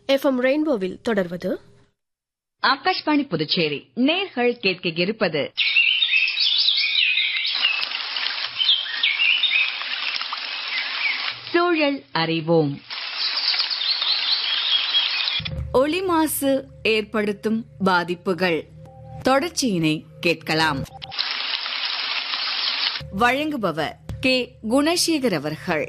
FM ரெயின்போவில் தொடர்வது ஆகாஷ்வாணி புதுச்சேரி நேர்கள் கேட்க இருப்பது சூழல் அறிவோம் ஒளி மாசு ஏற்படுத்தும் பாதிப்புகள் தொடர்ச்சியினை கேட்கலாம் வழங்குபவர் கே குணசேகர் அவர்கள்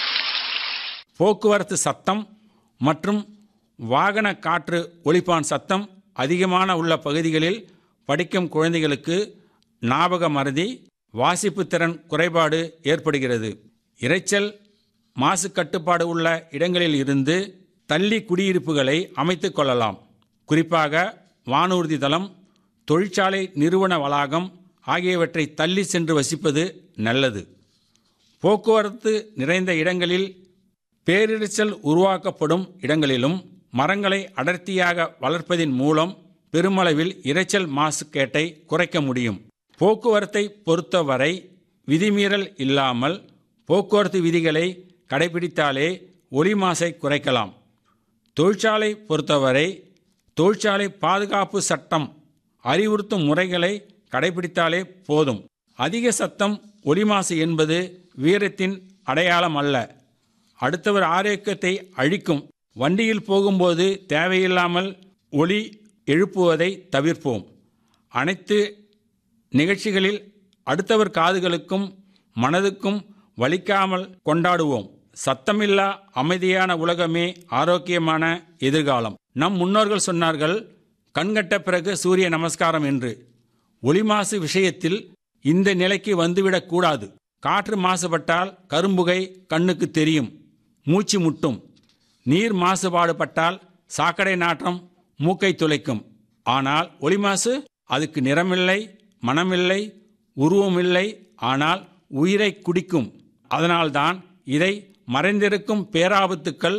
போக்குவரத்து சத்தம் மற்றும் வாகன காற்று ஒலிப்பான் சத்தம் அதிகமான உள்ள பகுதிகளில் படிக்கும் குழந்தைகளுக்கு ஞாபக மறதி வாசிப்பு திறன் குறைபாடு ஏற்படுகிறது இரைச்சல் மாசு கட்டுப்பாடு உள்ள இடங்களில் இருந்து தள்ளி குடியிருப்புகளை அமைத்துக் கொள்ளலாம் குறிப்பாக வானூர்தி தளம் தொழிற்சாலை நிறுவன வளாகம் ஆகியவற்றை தள்ளி சென்று வசிப்பது நல்லது போக்குவரத்து நிறைந்த இடங்களில் பேரிரைச்சல் உருவாக்கப்படும் இடங்களிலும் மரங்களை அடர்த்தியாக வளர்ப்பதின் மூலம் பெருமளவில் இரைச்சல் மாசுக்கேட்டை குறைக்க முடியும் போக்குவரத்தை பொறுத்தவரை விதிமீறல் இல்லாமல் போக்குவரத்து விதிகளை கடைபிடித்தாலே ஒலி மாசை குறைக்கலாம் தொழிற்சாலை பொறுத்தவரை தொழிற்சாலை பாதுகாப்பு சட்டம் அறிவுறுத்தும் முறைகளை கடைபிடித்தாலே போதும் அதிக சத்தம் ஒலி மாசு என்பது வீரத்தின் அடையாளம் அல்ல அடுத்தவர் ஆரோக்கியத்தை அழிக்கும் வண்டியில் போகும்போது தேவையில்லாமல் ஒலி எழுப்புவதை தவிர்ப்போம் அனைத்து நிகழ்ச்சிகளில் அடுத்தவர் காதுகளுக்கும் மனதுக்கும் வலிக்காமல் கொண்டாடுவோம் சத்தமில்லா அமைதியான உலகமே ஆரோக்கியமான எதிர்காலம் நம் முன்னோர்கள் சொன்னார்கள் கண்கட்ட பிறகு சூரிய நமஸ்காரம் என்று ஒளி மாசு விஷயத்தில் இந்த நிலைக்கு வந்துவிடக் கூடாது காற்று மாசுபட்டால் கரும்புகை கண்ணுக்கு தெரியும் மூச்சு முட்டும் நீர் மாசுபாடுபட்டால் சாக்கடை நாற்றம் மூக்கை துளைக்கும் ஆனால் ஒளி மாசு அதுக்கு நிறமில்லை மனமில்லை உருவமில்லை ஆனால் உயிரை குடிக்கும் அதனால்தான் இதை மறைந்திருக்கும் பேராபத்துக்கள்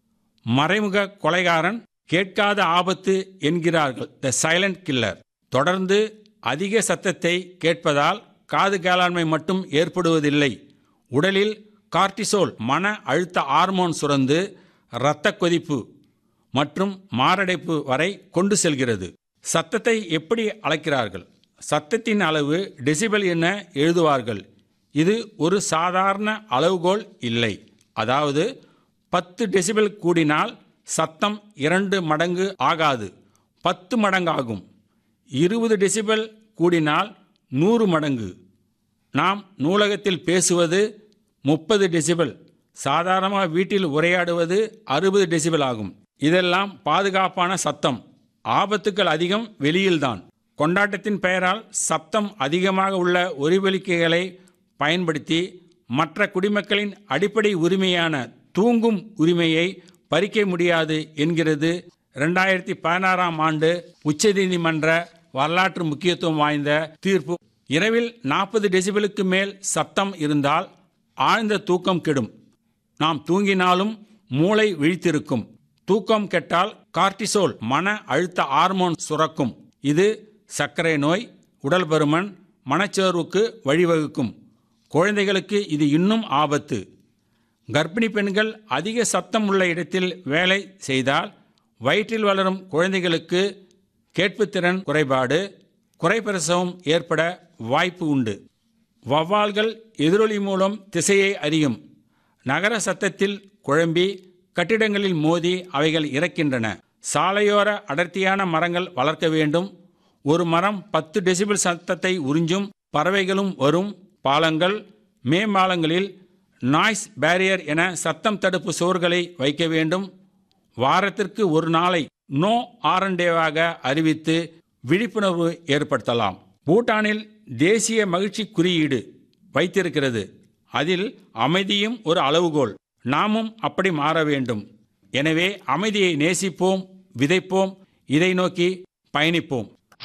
மறைமுக கொலைகாரன் கேட்காத ஆபத்து என்கிறார்கள் த சைலண்ட் கில்லர் தொடர்ந்து அதிக சத்தத்தை கேட்பதால் காது கேளாண்மை மட்டும் ஏற்படுவதில்லை உடலில் கார்டிசோல் மன அழுத்த ஹார்மோன் சுரந்து இரத்த கொதிப்பு மற்றும் மாரடைப்பு வரை கொண்டு செல்கிறது சத்தத்தை எப்படி அளக்கிறார்கள் சத்தத்தின் அளவு டெசிபல் என எழுதுவார்கள் இது ஒரு சாதாரண அளவுகோல் இல்லை அதாவது பத்து டெசிபல் கூடினால் சத்தம் இரண்டு மடங்கு ஆகாது பத்து மடங்காகும் இருபது டெசிபல் கூடினால் நூறு மடங்கு நாம் நூலகத்தில் பேசுவது முப்பது டெசிபல் சாதாரணமாக வீட்டில் உரையாடுவது அறுபது டெசிபல் ஆகும் இதெல்லாம் பாதுகாப்பான சத்தம் ஆபத்துக்கள் அதிகம் வெளியில்தான் கொண்டாட்டத்தின் பெயரால் சத்தம் அதிகமாக உள்ள ஒலிபெருக்கிகளை பயன்படுத்தி மற்ற குடிமக்களின் அடிப்படை உரிமையான தூங்கும் உரிமையை பறிக்க முடியாது என்கிறது இரண்டாயிரத்தி பதினாறாம் ஆண்டு உச்சநீதிமன்ற வரலாற்று முக்கியத்துவம் வாய்ந்த தீர்ப்பு இரவில் நாற்பது டெசிபலுக்கு மேல் சத்தம் இருந்தால் ஆழ்ந்த தூக்கம் கெடும் நாம் தூங்கினாலும் மூளை விழித்திருக்கும் தூக்கம் கெட்டால் கார்டிசோல் மன அழுத்த ஹார்மோன் சுரக்கும் இது சர்க்கரை நோய் உடல் பருமன் மனச்சோர்வுக்கு வழிவகுக்கும் குழந்தைகளுக்கு இது இன்னும் ஆபத்து கர்ப்பிணி பெண்கள் அதிக சத்தம் உள்ள இடத்தில் வேலை செய்தால் வயிற்றில் வளரும் குழந்தைகளுக்கு கேட்புத்திறன் குறைபாடு குறைப்பிரசவம் ஏற்பட வாய்ப்பு உண்டு வவ்வால்கள் எதிரொலி மூலம் திசையை அறியும் நகர சத்தத்தில் குழம்பி கட்டிடங்களில் மோதி அவைகள் இறக்கின்றன சாலையோர அடர்த்தியான மரங்கள் வளர்க்க வேண்டும் ஒரு மரம் பத்து டெசிபிள் சத்தத்தை உறிஞ்சும் பறவைகளும் வரும் பாலங்கள் மேம்பாலங்களில் நாய்ஸ் பேரியர் என சத்தம் தடுப்பு சுவர்களை வைக்க வேண்டும் வாரத்திற்கு ஒரு நாளை நோ ஆரண்டேவாக அறிவித்து விழிப்புணர்வு ஏற்படுத்தலாம் பூட்டானில் தேசிய மகிழ்ச்சி குறியீடு வைத்திருக்கிறது அதில் அமைதியும் ஒரு அளவுகோல் நாமும் அப்படி மாற வேண்டும் எனவே அமைதியை நேசிப்போம் விதைப்போம் இதை நோக்கி பயணிப்போம்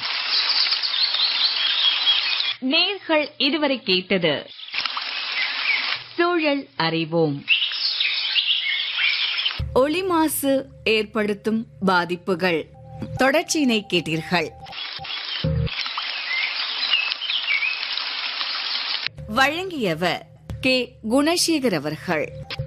நேர்கள் இதுவரை கேட்டது சூழல் அறிவோம் ஒளி மாசு ஏற்படுத்தும் பாதிப்புகள் தொடர்ச்சியினை கேட்டீர்கள் வழங்கியவர் கே குணசேகர் அவர்கள்